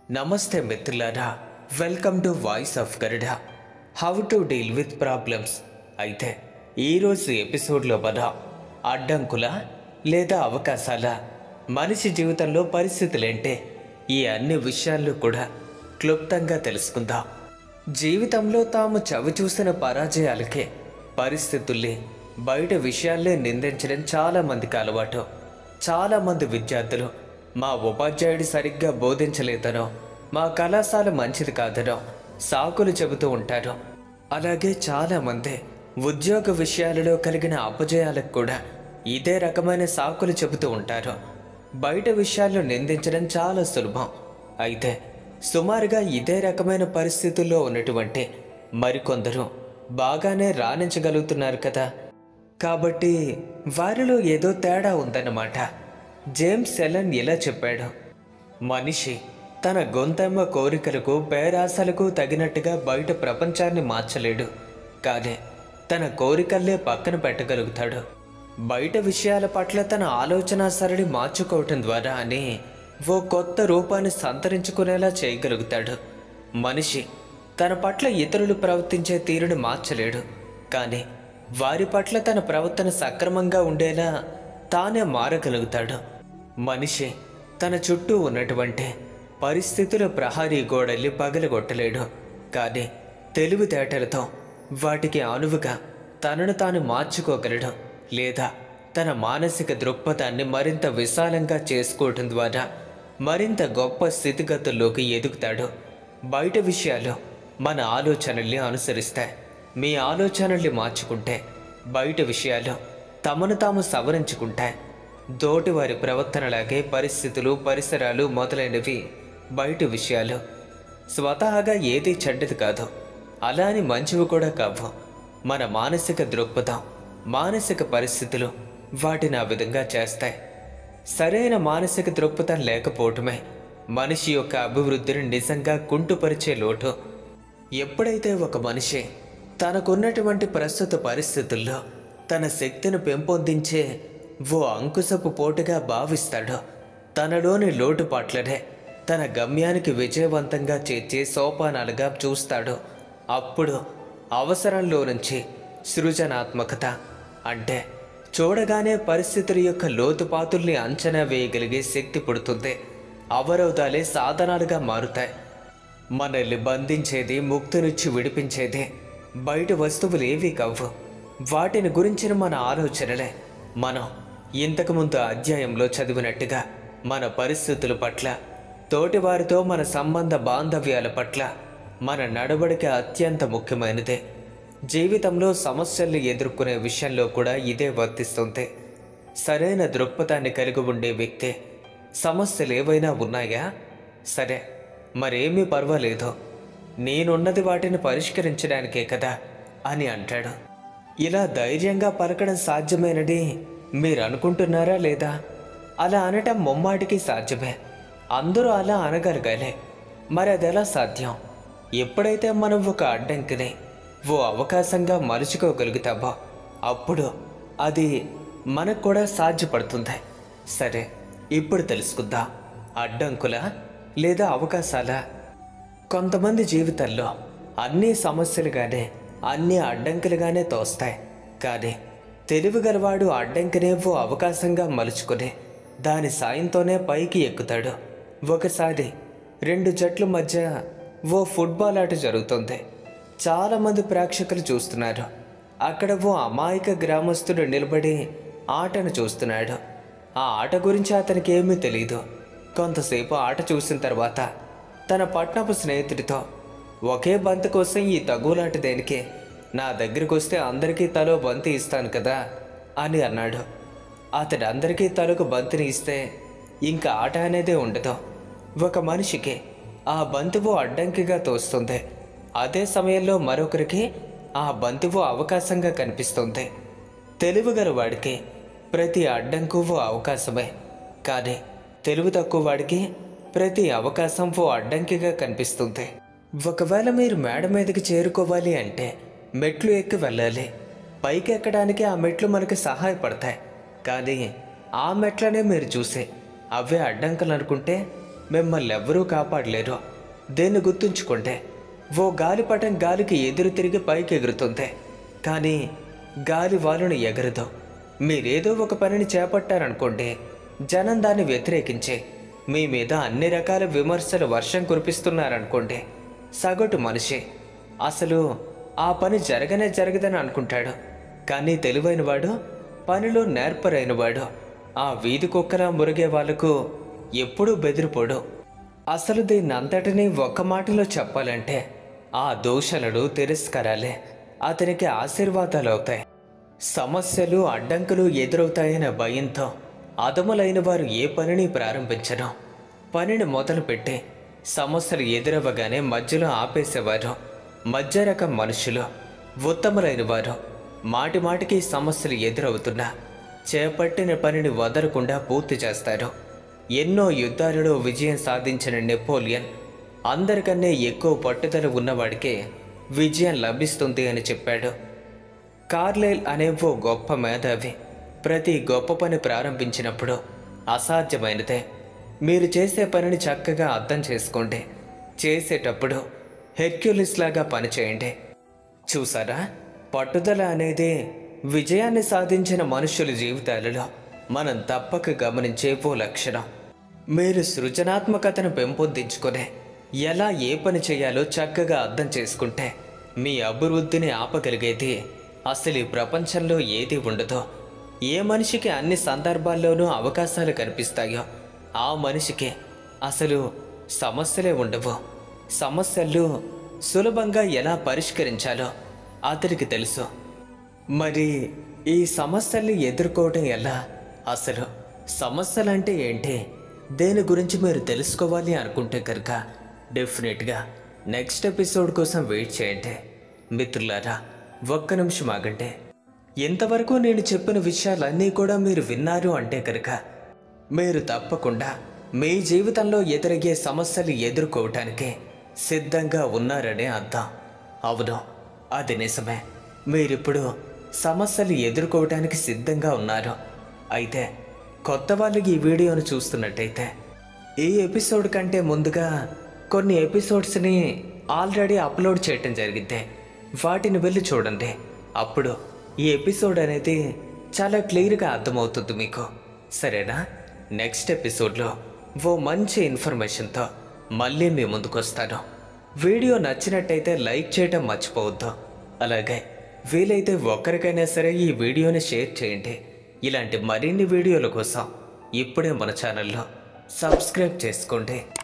నమస్తే మిత్రులారా welcome to voice of Garuda how to deal with problems అయితే ఈరోజు ఎపిసోడ్లో మనం అడ్డంకుల లేదా అవకాశాల మనిషి జీవితంలో పరిస్థితులేంటే ఈ అన్ని విషయాలు కూడా క్లుప్తంగా తెలుసుకుందాం జీవితంలో తాము చవి చూసిన పరాజయాలకే పరిస్థితుల్ని బయట విషయాల్లే నిందించడం చాలా మందికి అలవాటు చాలా మంది విద్యార్థులు మా ఉపాధ్యాయుడు సరిగ్గా బోధించలేదనో మా కళాశాల మంచిది కాదనో సాకులు చెబుతూ ఉంటారు అలాగే చాలా మంది ఉద్యోగ విషయాలలో కలిగిన అపజయాలకు కూడా ఇదే రకమైన సాకులు చెబుతూ ఉంటారు బయట విషయాల్లో నిందించడం చాలా సులభం అయితే సుమారుగా ఇదే రకమైన పరిస్థితుల్లో ఉన్నటువంటి మరికొందరు బాగానే రాణించగలుగుతున్నారు కదా కాబట్టి వారిలో ఏదో తేడా ఉందన్నమాట జేమ్స్ ఎలన్ ఇలా చెప్పాడు మనిషి తన గొంతెమ్మ కోరికలకు పేరాసలకు తగినట్టుగా బయట ప్రపంచాన్ని మార్చలేడు కానీ తన కోరికల్లే పక్కన పెట్టగలుగుతాడు బయట విషయాల పట్ల తన ఆలోచన సరళి మార్చుకోవటం ద్వారా అని ఓ కొత్త రూపాన్ని సంతరించుకునేలా చేయగలుగుతాడు మనిషి తన పట్ల ఇతరులు ప్రవర్తించే తీరుని మార్చలేడు కానీ వారి పట్ల తన ప్రవర్తన సక్రమంగా ఉండేలా తానే మారగలుగుతాడు మనిషి తన చుట్టూ ఉన్నటువంటి పరిస్థితుల ప్రహారీ గోడల్ని పగలగొట్టలేడు కానీ తెలివితేటలతో వాటికి అనువుగా తనను తాను మార్చుకోగలడు లేదా తన మానసిక దృక్పథాన్ని మరింత విశాలంగా చేసుకోవటం ద్వారా మరింత గొప్ప స్థితిగతుల్లోకి ఎదుగుతాడు బయట విషయాలు మన ఆలోచనల్ని అనుసరిస్తాయి మీ ఆలోచనల్ని మార్చుకుంటే బయట విషయాలు తమను తాము సవరించుకుంటాయి తోటి వారి ప్రవర్తనలాగే పరిస్థితులు పరిసరాలు మొదలైనవి బయట విషయాలు స్వతహాగా ఏది చెడ్డది కాదు అలా అని మంచివి కూడా కావు మన మానసిక దృక్పథం మానసిక పరిస్థితులు వాటిని ఆ విధంగా చేస్తాయి సరైన మానసిక దృక్పథం లేకపోవటమే మనిషి యొక్క అభివృద్ధిని నిజంగా కుంటుపరిచే లోటు ఎప్పుడైతే ఒక మనిషి తనకున్నటువంటి ప్రస్తుత పరిస్థితుల్లో తన శక్తిని పెంపొందించే ఓ అంకుశపు పోటుగా భావిస్తాడో తనలోని లోటుపాట్లనే తన గమ్యానికి విజయవంతంగా చేర్చే సోపానాలుగా చూస్తాడో అప్పుడు అవసరంలో నుంచి సృజనాత్మకత అంటే చూడగానే పరిస్థితుల యొక్క లోతుపాతుల్ని అంచనా వేయగలిగే శక్తి పుడుతుంది అవరోధాలే సాధనాలుగా మారుతాయి మనల్ని బంధించేది ముక్తి నుంచి విడిపించేది బయట వస్తువులు ఏవీ కావు వాటిని గురించిన మన ఆలోచనలే మనం ఇంతకుముందు అధ్యాయంలో చదివినట్టుగా మన పరిస్థితుల పట్ల తోటివారితో మన సంబంధ బాంధవ్యాల పట్ల మన నడవడిక అత్యంత ముఖ్యమైనదే జీవితంలో సమస్యల్ని ఎదుర్కొనే విషయంలో కూడా ఇదే వర్తిస్తుంది సరైన దృక్పథాన్ని కలిగి ఉండే వ్యక్తే సమస్యలు ఏవైనా ఉన్నాయా సరే మరేమీ పర్వాలేదు నేనున్నది వాటిని పరిష్కరించడానికే కదా అని అంటాడు ఇలా ధైర్యంగా పలకడం సాధ్యమేనని మీరు అనుకుంటున్నారా లేదా అలా అనటం ముమ్మాటికి సాధ్యమే అందరూ అలా అనగలగాలే మరి అది ఎలా సాధ్యం ఎప్పుడైతే మనం ఒక అడ్డంకిని ఓ అవకాశంగా మలుచుకోగలుగుతామో అప్పుడు అది మనకు కూడా సాధ్యపడుతుంది సరే ఇప్పుడు తెలుసుకుందాం అడ్డంకుల లేదా అవకాశాల కొంతమంది జీవితంలో అన్ని సమస్యలుగానే అన్ని అడ్డంకులుగానే తోస్తాయి కానీ తెలివిగలవాడు అడ్డంకినే ఓ అవకాశంగా మలుచుకుని దాని సాయంతోనే పైకి ఎక్కుతాడు ఒకసారి రెండు జట్ల మధ్య ఓ ఫుట్బాల్ ఆట జరుగుతుంది చాలామంది ప్రేక్షకులు చూస్తున్నారు అక్కడ ఓ అమాయక గ్రామస్తుడు నిలబడి ఆటను చూస్తున్నాడు ఆ ఆట గురించి అతనికి ఏమీ తెలియదు కొంతసేపు ఆట చూసిన తర్వాత తన పట్నపు స్నేహితుడితో ఒకే బంతి కోసం ఈ తగులాట దేనికి నా దగ్గరికి వస్తే అందరికీ తలో బంతి ఇస్తాను కదా అని అన్నాడు అతడు అందరికీ తలకు బంతిని ఇస్తే ఇంకా ఆట అనేదే ఉండదు ఒక మనిషికి ఆ బంతివు అడ్డంకిగా తోస్తుంది అదే సమయంలో మరొకరికి ఆ బంతివు అవకాశంగా కనిపిస్తుంది తెలివిగల వాడికి ప్రతి అడ్డంకు ఓ అవకాశమే కానీ తెలివి తక్కువ వాడికి ప్రతి అవకాశం ఓ అడ్డంకిగా కనిపిస్తుంది ఒకవేళ మీరు మేడ మీదకి చేరుకోవాలి అంటే మెట్లు ఎక్కి వెళ్ళాలి పైకి ఎక్కడానికి ఆ మెట్లు మనకి సహాయపడతాయి కానీ ఆ మెట్లనే మీరు చూసే అవే అడ్డంకులు అనుకుంటే మిమ్మల్ని ఎవ్వరూ కాపాడలేరు దేన్ని గుర్తుంచుకుంటే ఓ గాలిపటం గాలికి ఎదురు తిరిగి పైకి ఎగురుతుంది కానీ గాలి వాలును ఎగరదు మీరేదో ఒక పనిని చేపట్టారనుకోండి జనం దాన్ని వ్యతిరేకించి మీ మీద అన్ని రకాల విమర్శలు వర్షం కురిపిస్తున్నారనుకోండి సగటు మనిషి అసలు ఆ పని జరగనే జరగదని అనుకుంటాడు కానీ తెలివైనవాడు పనిలో నేర్పరైనవాడు ఆ వీధి కుక్కలా మురిగే వాళ్లకు ఎప్పుడూ బెదిరిపోడు అసలు దీన్ని అంతటినీ ఒక్క మాటలో చెప్పాలంటే ఆ దూషణలు తిరస్కారాలే అతనికి ఆశీర్వాదాలు అవుతాయి సమస్యలు అడ్డంకులు ఎదురవుతాయనే భయంతో అదములైన వారు ఏ పనిని ప్రారంభించడం పనిని మొదలుపెట్టి సమస్యలు ఎదురవ్వగానే మధ్యలో ఆపేసేవారు మధ్య రకం మనుషులు ఉత్తములైన వారు మాటి మాటికి సమస్యలు ఎదురవుతున్నా చేపట్టిన పనిని వదలకుండా పూర్తి చేస్తారు ఎన్నో యుద్ధాలలో విజయం సాధించిన నెపోలియన్ అందరికన్నా ఎక్కువ పట్టుదల ఉన్నవాడికే విజయం లభిస్తుంది అని చెప్పాడు కార్లైల్ అనే ఓ గొప్ప మేధావి ప్రతి గొప్ప పని ప్రారంభించినప్పుడు అసాధ్యమైనదే మీరు చేసే పనిని చక్కగా అర్థం చేసుకోండి చేసేటప్పుడు హెర్క్యులిస్ లాగా పనిచేయండి చూసారా పట్టుదల అనేది విజయాన్ని సాధించిన మనుషుల జీవితాలలో మనం తప్పక గమనించే ఓ లక్షణం మీరు సృజనాత్మకతను పెంపొందించుకునే ఎలా ఏ పని చేయాలో చక్కగా అర్థం చేసుకుంటే మీ అభివృద్ధిని ఆపగలిగేది అసలు ఈ ప్రపంచంలో ఏది ఉండదో ఏ మనిషికి అన్ని సందర్భాల్లోనూ అవకాశాలు కనిపిస్తాయో ఆ మనిషికి అసలు సమస్యలే ఉండవు సమస్యలు సులభంగా ఎలా పరిష్కరించాలో అతనికి తెలుసు మరి ఈ సమస్యల్ని ఎదుర్కోవటం ఎలా అసలు సమస్యలంటే ఏంటి దేని గురించి మీరు తెలుసుకోవాలి అనుకుంటే కనుక డెఫినెట్గా నెక్స్ట్ ఎపిసోడ్ కోసం వెయిట్ చేయండి మిత్రులారా ఒక్క నిమిషం ఆగండి ఇంతవరకు నేను చెప్పిన విషయాలన్నీ కూడా మీరు విన్నారు అంటే కనుక మీరు తప్పకుండా మీ జీవితంలో ఎదురయ్యే సమస్యలు ఎదుర్కోవటానికి సిద్ధంగా ఉన్నారనే అర్థం అవును అది నిజమే మీరిప్పుడు సమస్యలు ఎదుర్కోవటానికి సిద్ధంగా ఉన్నారు అయితే కొత్త వాళ్ళు ఈ వీడియోను చూస్తున్నట్టయితే ఈ ఎపిసోడ్ కంటే ముందుగా కొన్ని ఎపిసోడ్స్ని ఆల్రెడీ అప్లోడ్ చేయటం జరిగింది వాటిని వెళ్ళి చూడండి అప్పుడు ఈ ఎపిసోడ్ అనేది చాలా క్లియర్గా అర్థమవుతుంది మీకు సరేనా నెక్స్ట్ ఎపిసోడ్లో ఓ మంచి ఇన్ఫర్మేషన్తో మళ్ళీ మీ ముందుకు వస్తాను వీడియో నచ్చినట్టయితే లైక్ చేయటం మర్చిపోవద్దు అలాగే వీలైతే ఒక్కరికైనా సరే ఈ వీడియోని షేర్ చేయండి ఇలాంటి మరిన్ని వీడియోల కోసం ఇప్పుడే మన ఛానల్లో సబ్స్క్రైబ్ చేసుకోండి